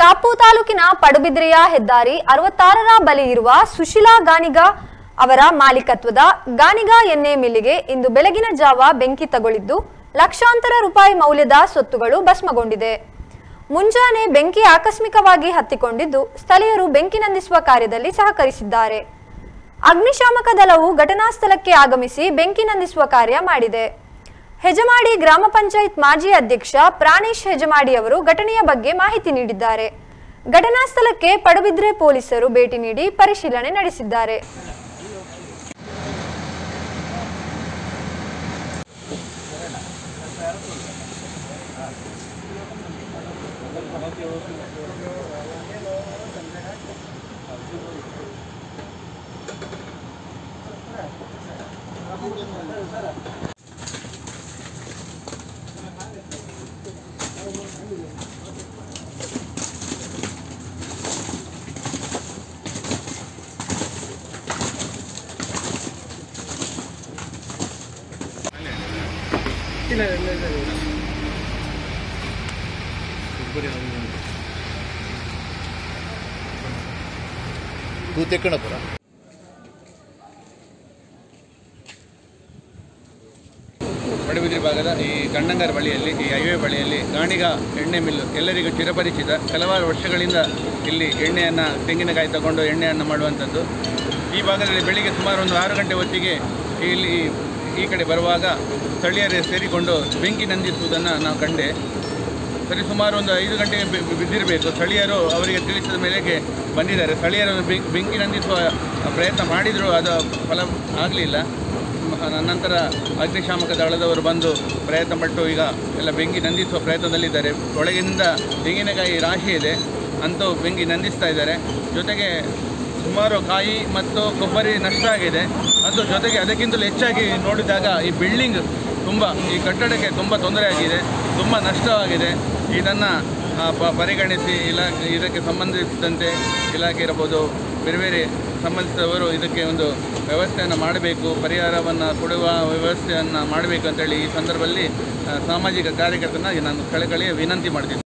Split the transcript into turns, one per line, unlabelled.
ಕಾಪು ತಾಲೂಕಿನ ಪಡುಬಿದ್ರೆಯ ಹೆದ್ದಾರಿ ಅರವತ್ತಾರರ ಬಳಿ ಇರುವ ಸುಶೀಲಾ ಗಾಣಿಗ ಅವರ ಮಾಲೀಕತ್ವದ ಗಾಣಿಗ ಎಣ್ಣೆ ಮಿಲ್ಲಿಗೆ ಇಂದು ಬೆಳಗಿನ ಜಾವ ಬೆಂಕಿ ತಗುಲಿದ್ದು ಲಕ್ಷಾಂತರ ರೂಪಾಯಿ ಮೌಲ್ಯದ ಸೊತ್ತುಗಳು ಭಸ್ಮಗೊಂಡಿದೆ ಮುಂಜಾನೆ ಬೆಂಕಿ ಆಕಸ್ಮಿಕವಾಗಿ ಹತ್ತಿಕೊಂಡಿದ್ದು ಸ್ಥಳೀಯರು ಬೆಂಕಿ ನಂದಿಸುವ ಕಾರ್ಯದಲ್ಲಿ ಸಹಕರಿಸಿದ್ದಾರೆ ಅಗ್ನಿಶಾಮಕ ದಳವು ಘಟನಾ ಸ್ಥಳಕ್ಕೆ ಆಗಮಿಸಿ ಬೆಂಕಿ ನಂದಿಸುವ ಕಾರ್ಯ ಮಾಡಿದೆ ಹೆಜಮಾಡಿ ಗ್ರಾಮ ಪಂಚಾಯತ್ ಮಾಜಿ ಅಧ್ಯಕ್ಷ ಪ್ರಾಣೇಶ್ ಹೆಜಮಾಡಿ ಅವರು ಘಟನೆಯ ಬಗ್ಗೆ ಮಾಹಿತಿ ನೀಡಿದ್ದಾರೆ ಘಟನಾ ಸ್ಥಳಕ್ಕೆ ಪಡುಬಿದ್ರೆ ಪೊಲೀಸರು ಭೇಟಿ ನೀಡಿ ಪರಿಶೀಲನೆ ನಡೆಸಿದ್ದಾರೆ
ತೂತೆಕ್ಕಣಪುರ
ಪಡುಬಿದ್ರಿ ಭಾಗದ ಈ ಕಣ್ಣಂಗರ ಬಳಿಯಲ್ಲಿ ಈ ಹೈವೇ ಬಳಿಯಲ್ಲಿ ಗಾಣಿಗ ಎಣ್ಣೆ ಮಿಲ್ಲು ಎಲ್ಲರಿಗೂ ಚಿರಪರಿಚಿತ ಕೆಲವಾರು ವರ್ಷಗಳಿಂದ ಇಲ್ಲಿ ಎಣ್ಣೆಯನ್ನು ತೆಂಗಿನಕಾಯಿ ತಗೊಂಡು ಎಣ್ಣೆಯನ್ನು ಮಾಡುವಂಥದ್ದು ಈ ಭಾಗದಲ್ಲಿ ಬೆಳಿಗ್ಗೆ ಸುಮಾರು ಒಂದು ಆರು ಗಂಟೆ ಹೊತ್ತಿಗೆ ಇಲ್ಲಿ ಈ ಕಡೆ ಬರುವಾಗ ಸ್ಥಳೀಯರೇ ಸೇರಿಕೊಂಡು ಬೆಂಕಿ ನಂದಿಸುವುದನ್ನು ನಾವು ಕಂಡೆ ಸರಿ ಸುಮಾರು ಒಂದು ಐದು ಗಂಟೆಗೆ ಬಿ- ಬಿ- ಬಿದ್ದಿರಬೇಕು ಸ್ಥಳೀಯರು ಅವರಿಗೆ ತಿಳಿಸಿದ ಮೇಲೆಗೆ ಬಂದಿದ್ದಾರೆ ಸ್ಥಳೀಯರು ಬೆಂಕಿ ಬೆಂಕಿ ನಂದಿಸುವ ಪ್ರಯತ್ನ ಮಾಡಿದರೂ ಅದು ಫಲ ಆಗಲಿಲ್ಲ ನಂತರ ಅಗ್ನಿಶಾಮಕ ದಳದವರು ಬಂದು ಪ್ರಯತ್ನ ಪಟ್ಟು ಈಗ ಎಲ್ಲ ಬೆಂಕಿ ನಂದಿಸುವ ಪ್ರಯತ್ನದಲ್ಲಿದ್ದಾರೆ ಒಳಗಿನಿಂದ ತೆಂಗಿನಕಾಯಿ ರಾಶಿ ಇದೆ ಅಂತೂ ಬೆಂಕಿ ನಂದಿಸ್ತಾ ಇದ್ದಾರೆ ಜೊತೆಗೆ ಸುಮಾರು ಕಾಯಿ ಮತ್ತು ಕೊಬ್ಬರಿ ನಷ್ಟ ಆಗಿದೆ ಅದು ಜೊತೆಗೆ ಅದಕ್ಕಿಂತಲೂ ಹೆಚ್ಚಾಗಿ ನೋಡಿದಾಗ ಈ ಬಿಲ್ಡಿಂಗ್ ತುಂಬ ಈ ಕಟ್ಟಡಕ್ಕೆ ತುಂಬ ತೊಂದರೆ ಆಗಿದೆ ತುಂಬ ನಷ್ಟವಾಗಿದೆ ಇದನ್ನು ಪರಿಗಣಿಸಿ ಇಲಾಖೆ ಇದಕ್ಕೆ ಸಂಬಂಧಿಸಿದಂತೆ ಇಲಾಖೆ ಇರಬಹುದು ಬೇರೆ ಬೇರೆ ಸಂಬಂಧಿಸಿದವರು ಇದಕ್ಕೆ ಒಂದು ವ್ಯವಸ್ಥೆಯನ್ನು ಮಾಡಬೇಕು ಪರಿಹಾರವನ್ನು ಕೊಡುವ ವ್ಯವಸ್ಥೆಯನ್ನು ಮಾಡಬೇಕು ಅಂತೇಳಿ ಈ ಸಂದರ್ಭದಲ್ಲಿ ಆ, ಸಾಮಾಜಿಕ ಕಾರ್ಯಕರ್ತನ ನಾನು ಕಳಕಳಿಯ ವಿನಂತಿ ಮಾಡ್ತೀನಿ